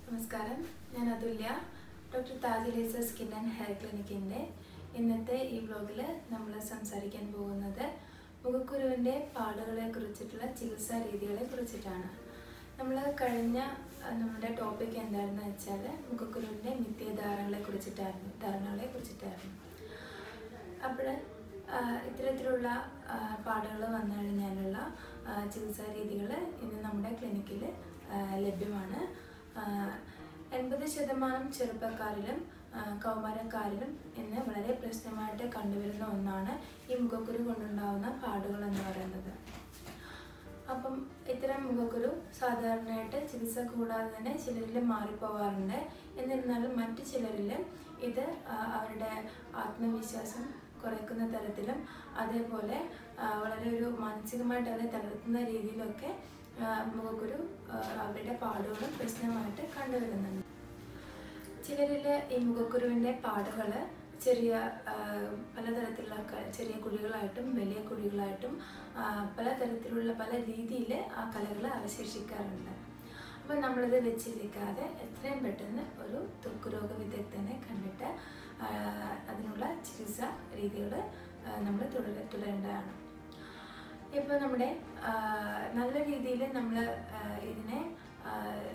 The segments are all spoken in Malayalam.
നമസ്കാരം ഞാൻ Athulya doctor Taj laser skin and hair ക്ലിനിക്കിൻ്റെ ഇന്നത്തെ ഈ വ്ലോഗിൽ നമ്മൾ സംസാരിക്കാൻ പോകുന്നത് മുഖക്കുരുവിൻ്റെ പാടുകളെ കുറിച്ചിട്ടുള്ള ചികിത്സാ രീതികളെ കുറിച്ചിട്ടാണ് നമ്മൾ കഴിഞ്ഞ ആ, നമ്മുടെ ടോപ്പിക് എന്താണെന്ന് വെച്ചാൽ മുഖക്കുരുവിൻ്റെ മിഥ്യധാരണകളെ കുറിച്ചിട്ടായിരുന്നു ധാരണകളെ കുറിച്ചിട്ടായിരുന്നു അപ്പോൾ ഇത്തരത്തിലുള്ള പാടുകൾ വന്നു കഴിഞ്ഞാലുള്ള ആ, ചികിത്സാ രീതികൾ ഇന്ന് നമ്മുടെ ക്ലിനിക്കിൽ ലഭ്യമാണ് എൺപത് ശതമാനം ചെറുപ്പക്കാരിലും ആ, കൗമാരക്കാരിലും ഇന്ന് വളരെ പ്രശ്നമായിട്ട് കണ്ടുവരുന്ന ഒന്നാണ് ഈ മുഖക്കുരു കൊണ്ടുണ്ടാവുന്ന പാടുകൾ എന്ന് പറയുന്നത് അപ്പം ഇത്തരം മുഖക്കുരു സാധാരണയായിട്ട് ചികിത്സ കൂടാതെ തന്നെ ചിലരിൽ മാറിപ്പോവാറുണ്ട് എന്നിരുന്നാലും മറ്റു ചിലരിൽ ഇത് ആ, അവരുടെ ആത്മവിശ്വാസം കുറയ്ക്കുന്ന തരത്തിലും അതേപോലെ ആ, വളരെ ഒരു മാനസികമായിട്ട് അവരെ തളർത്തുന്ന രീതിയിലൊക്കെ ആ, മുഖക്കുരു ആ, അവരുടെ പാടുകളും പ്രശ്നമായിട്ട് കണ്ടുവരുന്നുണ്ട് ചിലരിൽ ഈ മുഖക്കുരുവിൻ്റെ പാടുകൾ ചെറിയ ആ, പലതരത്തിലുള്ള ക- ചെറിയ കുഴികളായിട്ടും വലിയ കുഴികളായിട്ടും ആ, പലതരത്തിലുള്ള പല രീതിയിൽ ആ കലകൾ അവശേഷിക്കാറുണ്ട് അപ്പം നമ്മളിത് വെച്ചിരിക്കാതെ എത്രയും പെട്ടെന്ന് ഒരു ത്വക്ക് രോഗ വിദഗ്ധനെ കണ്ടിട്ട് ആ, അതിനുള്ള ചികിത്സ രീതികൾ നമ്മൾ തുടര തുടരേണ്ടതാണ് ഇപ്പോൾ നമ്മുടെ ആ, നല്ല രീതിയിൽ നമ്മൾ ഇതിനെ ആ,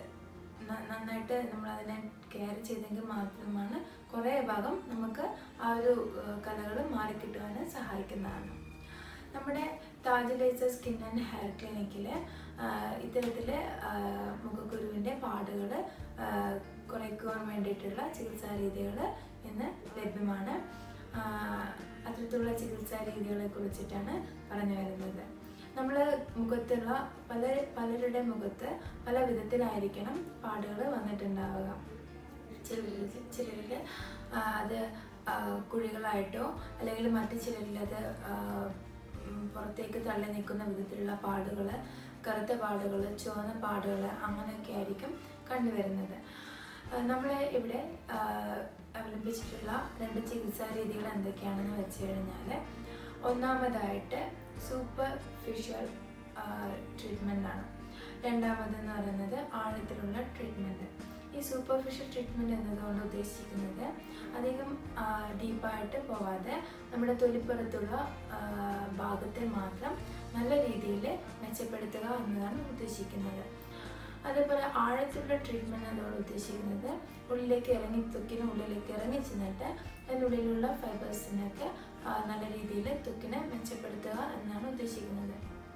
ന- നന്നായിട്ട് നമ്മൾ അതിനെ കെയർ ചെയ്തെങ്കിൽ മാത്രമാണ് കുറേ ഭാഗം നമുക്ക് ആ ഒരു കലകൾ മാറിക്കിട്ടുവാൻ സഹായിക്കുന്നതാണ് നമ്മുടെ Taj laser skin and hair ക്ലിനിക്കിൽ ഇത്തരത്തിൽ മുഖക്കുരുവിൻ്റെ പാടുകൾ കുറയ്ക്കുവാൻ വേണ്ടിയിട്ടുള്ള ചികിത്സാ രീതികൾ ഇന്ന് ലഭ്യമാണ് ആ, അത്തരത്തിലുള്ള ചികിത്സാ രീതികളെ കുറിച്ചിട്ടാണ് പറഞ്ഞു വരുന്നത് നമ്മൾ മുഖത്തുള്ള പല പലരുടെ മുഖത്ത് പല വിധത്തിലായിരിക്കണം പാടുകൾ വന്നിട്ടുണ്ടാവുക ചിലരിൽ ചിലരിൽ അത് ആ, കുഴികളായിട്ടോ അല്ലെങ്കിൽ മറ്റു ചിലരിൽ അത് ആ, ഉം, പുറത്തേക്ക് തള്ളി നിൽക്കുന്ന വിധത്തിലുള്ള പാടുകൾ കറുത്ത പാടുകൾ ചുവന്ന പാടുകൾ അങ്ങനെയൊക്കെ ആയിരിക്കും കണ്ടുവരുന്നത് നമ്മൾ ഇവിടെ ആ, അവലംബിച്ചിട്ടുള്ള രണ്ട് ചികിത്സാ രീതികൾ എന്തൊക്കെയാണെന്ന് വെച്ച് കഴിഞ്ഞാൽ ഒന്നാമതായിട്ട് സൂപ്പർ ഫിഷ്യൽ ട്രീറ്റ്മെൻ്റ് ആണ് രണ്ടാമതെന്ന് പറയുന്നത് ആഴത്തിലുള്ള ട്രീറ്റ്മെൻറ്റ് ഈ സൂപ്പർഫിഷ്യൽ ട്രീറ്റ്മെൻറ്റ് എന്നതുകൊണ്ട് ഉദ്ദേശിക്കുന്നത് അധികം ഡീപ്പായിട്ട് പോവാതെ നമ്മുടെ തൊലിപ്പുറത്തുള്ള ആ, ഭാഗത്തെ മാത്രം നല്ല രീതിയിൽ മെച്ചപ്പെടുത്തുക എന്നതാണ് ഉദ്ദേശിക്കുന്നത് അതേപോലെ ആഴത്തിലുള്ള ട്രീറ്റ്മെൻറ്റ് എന്നതുകൊണ്ട് ഉദ്ദേശിക്കുന്നത് ഉള്ളിലേക്ക് ഇറങ്ങി ത്വക്കിന് ഉള്ളിലേക്ക് ഇറങ്ങി ചെന്നിട്ട് അതിനുള്ളിലുള്ള ഫൈബേഴ്സിനൊക്കെ ആ, നല്ല രീതിയിൽ ത്വക്കിനെ മെച്ചപ്പെടുത്തുക എന്നാണ് ഉദ്ദേശിക്കുന്നത്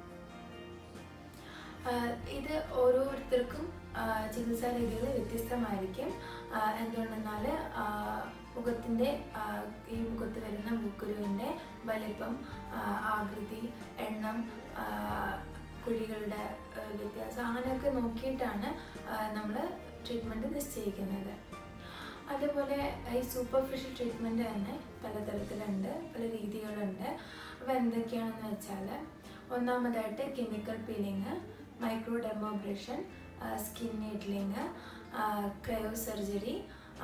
ആഹ് ഇത് ഓരോരുത്തർക്കും ആഹ് ചികിത്സാ രീതികൾ വ്യത്യസ്തമായിരിക്കും ആഹ് എന്തുകൊണ്ടെന്നാൽ ആഹ് മുഖത്തിൻ്റെ ആഹ് ഈ മുഖത്ത് വരുന്ന മുക്കുരുവിൻ്റെ വലിപ്പം ആഹ് ആകൃതി എണ്ണം ആഹ് കുഴികളുടെ ആഹ് വ്യത്യാസം അങ്ങനെയൊക്കെ നോക്കിയിട്ടാണ് നമ്മൾ ട്രീറ്റ്മെൻറ്റ് നിശ്ചയിക്കുന്നത് അതേപോലെ ഈ സൂപ്പർഫിഷ്യൽ ട്രീറ്റ്മെൻറ്റ് തന്നെ പലതരത്തിലുണ്ട് പല രീതികളുണ്ട് അപ്പോൾ എന്തൊക്കെയാണെന്ന് വെച്ചാൽ ഒന്നാമതായിട്ട് chemical peeling micro dermabrasion skin needling cryo surgery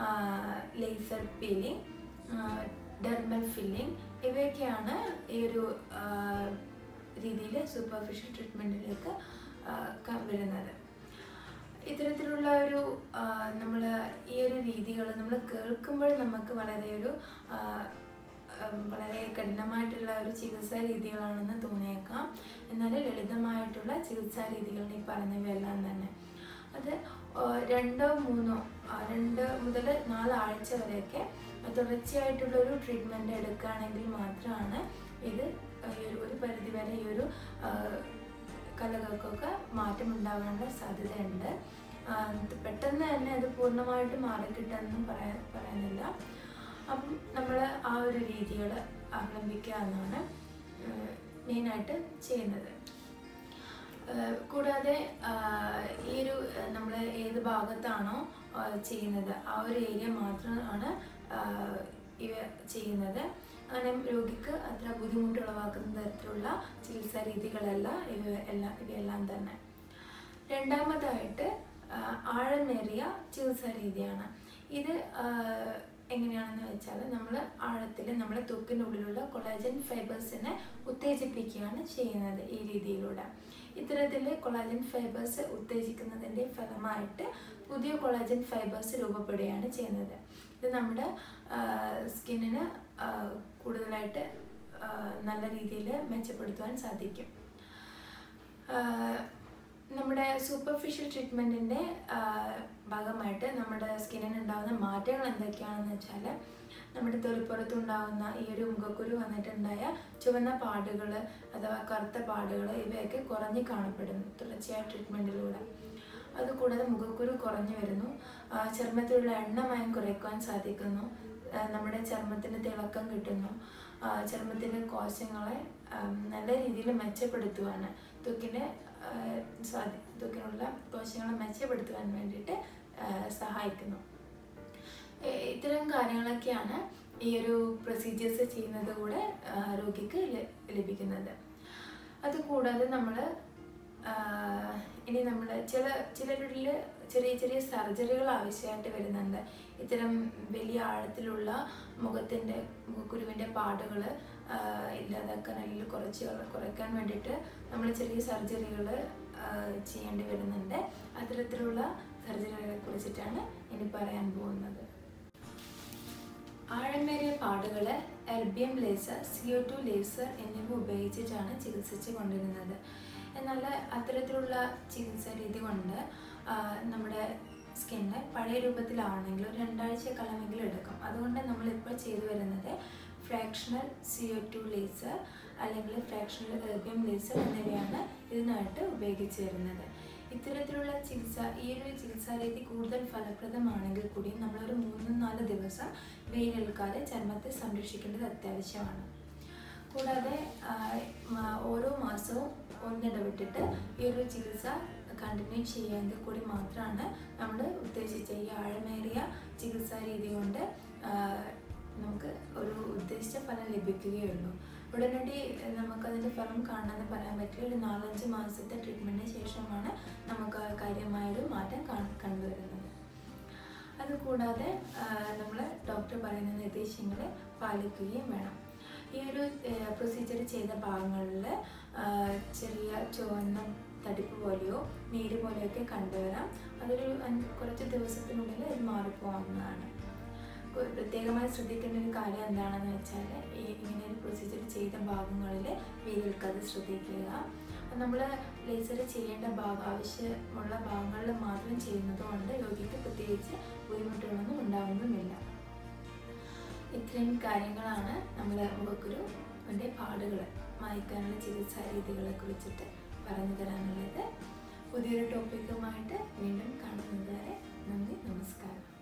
laser peeling dermal filling ഇവയൊക്കെയാണ് ഈ ഒരു രീതിയിൽ സൂപ്പർഫിഷ്യൽ ട്രീറ്റ്മെൻറ്റിലേക്ക് വരുന്നത് ഇത്തരത്തിലുള്ള ഒരു നമ്മൾ ഈ ഒരു രീതികൾ നമ്മൾ കേൾക്കുമ്പോൾ നമുക്ക് വളരെ ഒരു ആ, ഉം, വളരെ കഠിനമായിട്ടുള്ള ഒരു ചികിത്സാ രീതികളാണെന്ന് തോന്നിയേക്കാം എന്നാൽ ലളിതമായിട്ടുള്ള ചികിത്സാ രീതികൾ ഈ പറഞ്ഞവയെല്ലാം തന്നെ അത് ആ, രണ്ടോ മൂന്നോ ആ, രണ്ട് മുതൽ നാലാഴ്ച വരെയൊക്കെ തുടർച്ചയായിട്ടുള്ള ഒരു ട്രീറ്റ്മെൻറ്റ് എടുക്കുകയാണെങ്കിൽ മാത്രമാണ് ഇത് ഈ ഒരു ഒരു പരിധിവരെ ഈ ഒരു ആ, കലകൾക്കൊക്കെ മാറ്റമുണ്ടാകാനുള്ള സാധ്യതയുണ്ട് ആ, പെട്ടെന്ന് തന്നെ അത് പൂർണ്ണമായിട്ട് മാറിക്കിട്ടുമെന്നും പറയാൻ പറയുന്നില്ല അപ്പം നമ്മൾ ആ ഒരു രീതികൾ അവലംബിക്കുക എന്നാണ് മെയിനായിട്ട് ചെയ്യുന്നത് ഏഹ് കൂടാതെ ആഹ് ഈ ഒരു നമ്മൾ ഏത് ഭാഗത്താണോ ആഹ് ചെയ്യുന്നത് ആ ഒരു ഏരിയ മാത്രമാണ് ആഹ് ഇവ ചെയ്യുന്നത് അങ്ങനെ രോഗിക്ക് അത്ര ബുദ്ധിമുട്ടുളവാക്കുന്ന തരത്തിലുള്ള ചികിത്സാ രീതികളല്ല ഇവ എല്ലാം ഇവയെല്ലാം തന്നെ രണ്ടാമതായിട്ട് ആഹ് ആഴമേറിയ ചികിത്സാ രീതിയാണ് ഇത് ആഹ് എങ്ങനെയാണെന്ന് വെച്ചാൽ നമ്മൾ ആഴത്തിൽ നമ്മുടെ ത്വക്കിനുള്ളിലുള്ള കൊളാജൻ ഫൈബേഴ്സിനെ ഉത്തേജിപ്പിക്കുകയാണ് ചെയ്യുന്നത് ഈ രീതിയിലൂടെ ഇത്തരത്തിൽ കൊളാജൻ ഫൈബേഴ്സ് ഉത്തേജിക്കുന്നതിൻ്റെ ഫലമായിട്ട് പുതിയ കൊളാജൻ ഫൈബേഴ്സ് രൂപപ്പെടുകയാണ് ചെയ്യുന്നത് ഇത് നമ്മുടെ സ്കിന്നിന് കൂടുതലായിട്ട് ആ, നല്ല രീതിയിൽ മെച്ചപ്പെടുത്തുവാൻ സാധിക്കും ആഹ് നമ്മുടെ സൂപ്പർഫിഷ്യൽ ട്രീറ്റ്മെൻറ്റിൻ്റെ ഭാഗമായിട്ട് നമ്മുടെ സ്കിന്നിന് ഉണ്ടാകുന്ന മാറ്റങ്ങൾ എന്തൊക്കെയാണെന്ന് വെച്ചാൽ നമ്മുടെ തൊലിപ്പുറത്തുണ്ടാകുന്ന ഈ ഒരു മുഖക്കുരു വന്നിട്ടുണ്ടായ ചുവന്ന പാടുകൾ അഥവാ കറുത്ത പാടുകൾ ഇവയൊക്കെ കുറഞ്ഞ് കാണപ്പെടുന്നു തുടർച്ചയായ ട്രീറ്റ്മെൻറ്റിലൂടെ അതുകൂടാതെ മുഖക്കുരു കുറഞ്ഞു വരുന്നു ആ, ചർമ്മത്തിലുള്ള എണ്ണമയം കുറയ്ക്കുവാൻ സാധിക്കുന്നു ആ, നമ്മുടെ ചർമ്മത്തിന് തിളക്കം കിട്ടുന്നു ആ, ചർമ്മത്തിൻ്റെ കോശങ്ങളെ ആം, നല്ല രീതിയിൽ മെച്ചപ്പെടുത്തുവാൻ ത്വക്കിനെ ആ, സ്വാധീ ത്വക്കിനുള്ള കോശങ്ങളെ മെച്ചപ്പെടുത്തുവാൻ വേണ്ടിയിട്ട് ആ, സഹായിക്കുന്നു ഏ, ഇത്തരം കാര്യങ്ങളൊക്കെയാണ് ഈ ഒരു പ്രൊസീജിയേഴ്സ് ചെയ്യുന്നത് കൂടെ ആ, രോഗിക്ക് ല- ലഭിക്കുന്നത് അതുകൂടാതെ നമ്മൾ ഇനി നമ്മൾ ചില ചിലരിൽ ചെറിയ ചെറിയ സർജറികൾ ആവശ്യമായിട്ട് വരുന്നുണ്ട് ഇത്തരം വലിയ ആഴത്തിലുള്ള മുഖത്തിൻ്റെ മുഖക്കുരുവിൻ്റെ പാടുകൾ ഇല്ലാതാക്കാൻ അല്ലെങ്കിൽ കുറച്ച് കുറയ്ക്കാൻ വേണ്ടിയിട്ട് നമ്മൾ ചെറിയ സർജറികൾ ചെയ്യേണ്ടി വരുന്നുണ്ട് അത്തരത്തിലുള്ള സർജറികളെ കുറിച്ചിട്ടാണ് ഇനി പറയാൻ പോകുന്നത് ആഴമേറിയ പാടുകൾ erbium laser CO two laser എന്നിവ ഉപയോഗിച്ചിട്ടാണ് ചികിത്സിച്ച് കൊണ്ടിരുന്നത് എന്നാൽ അത്തരത്തിലുള്ള ചികിത്സാ രീതി കൊണ്ട് ആ, നമ്മുടെ സ്കിന്ന് പഴയ രൂപത്തിലാണെങ്കിൽ ഒരു രണ്ടാഴ്ച കാലമെങ്കിലും എടുക്കും അതുകൊണ്ട് നമ്മളിപ്പോൾ ചെയ്തു വരുന്നത് ഫ്രാക്ഷണൽ സിഒ ടു ലേസർ അല്ലെങ്കിൽ ഫ്രാക്ഷണൽ എർബിയം ലേസർ എന്നിവയാണ് ഇതിനായിട്ട് ഉപയോഗിച്ച് വരുന്നത് ഇത്തരത്തിലുള്ള ചികിത്സ ഈ ഒരു ചികിത്സാ രീതി കൂടുതൽ ഫലപ്രദമാണെങ്കിൽ കൂടി നമ്മളൊരു മൂന്ന് നാല് ദിവസം വെയിലേൽക്കാതെ ചർമ്മത്തെ സംരക്ഷിക്കേണ്ടത് അത്യാവശ്യമാണ് കൂടാതെ ആ, മ- ഓരോ മാസവും ഒന്നിടവിട്ടിട്ട് ഈ ഒരു ചികിത്സ കണ്ടിന്യൂ ചെയ്യാമെങ്കിൽ കൂടി മാത്രമാണ് നമ്മൾ ഉദ്ദേശിച്ച ഈ ആഴമേറിയ ചികിത്സാ രീതി കൊണ്ട് ആ, നമുക്ക് ഒരു ഉദ്ദേശിച്ച ഫലം ലഭിക്കുകയുള്ളൂ ഉടനടി നമുക്കതിൻ്റെ ഫലം കാണാമെന്ന് പറയാൻ പറ്റില്ല ഒരു നാലഞ്ച് മാസത്തെ ട്രീറ്റ്മെൻറ്റിന് ശേഷമാണ് നമുക്ക് ആ കാര്യമായൊരു മാറ്റം കാ- കണ്ടുവരുന്നത് അതുകൂടാതെ നമ്മൾ ഡോക്ടർ പറയുന്ന നിർദ്ദേശങ്ങൾ പാലിക്കുകയും വേണം ഈ ഒരു പ്രൊസീജിയർ ചെയ്ത ഭാഗങ്ങളിൽ ചെറിയ ചുവന്ന തടിപ്പ് പോലെയോ നീര് പോലെയൊക്കെ കണ്ടുവരാം അതൊരു അഞ്ച് കുറച്ച് ദിവസത്തിനുള്ളിൽ ഇത് മാറിപ്പോകുന്നതാണ് കു- പ്രത്യേകമായി ശ്രദ്ധിക്കേണ്ട ഒരു കാര്യം എന്താണെന്ന് വെച്ചാൽ ഈ ഇങ്ങനെ ഒരു പ്രൊസീജിയർ ചെയ്ത ഭാഗങ്ങളിൽ വെയിലേൽക്കാതെ ശ്രദ്ധിക്കുക നമ്മൾ ലേസർ ചെയ്യേണ്ട ഭാഗം ആവശ്യമുള്ള ഭാഗങ്ങളിൽ മാത്രം ചെയ്യുന്നത് കൊണ്ട് രോഗിക്ക് പ്രത്യേകിച്ച് ബുദ്ധിമുട്ടുകളൊന്നും ഉണ്ടാവുന്നുമില്ല ഇത്രയും കാര്യങ്ങളാണ് നമ്മൾ മുഖക്കുരു അതിൻ്റെ പാടുകൾ മായ്ക്കാനുള്ള ചികിത്സാ രീതികളെ കുറിച്ചിട്ട് പറഞ്ഞു തരാനുള്ളത് പുതിയൊരു ടോപ്പിക്കുമായിട്ട് വീണ്ടും കാണുന്നത് വരെ നന്ദി നമസ്കാരം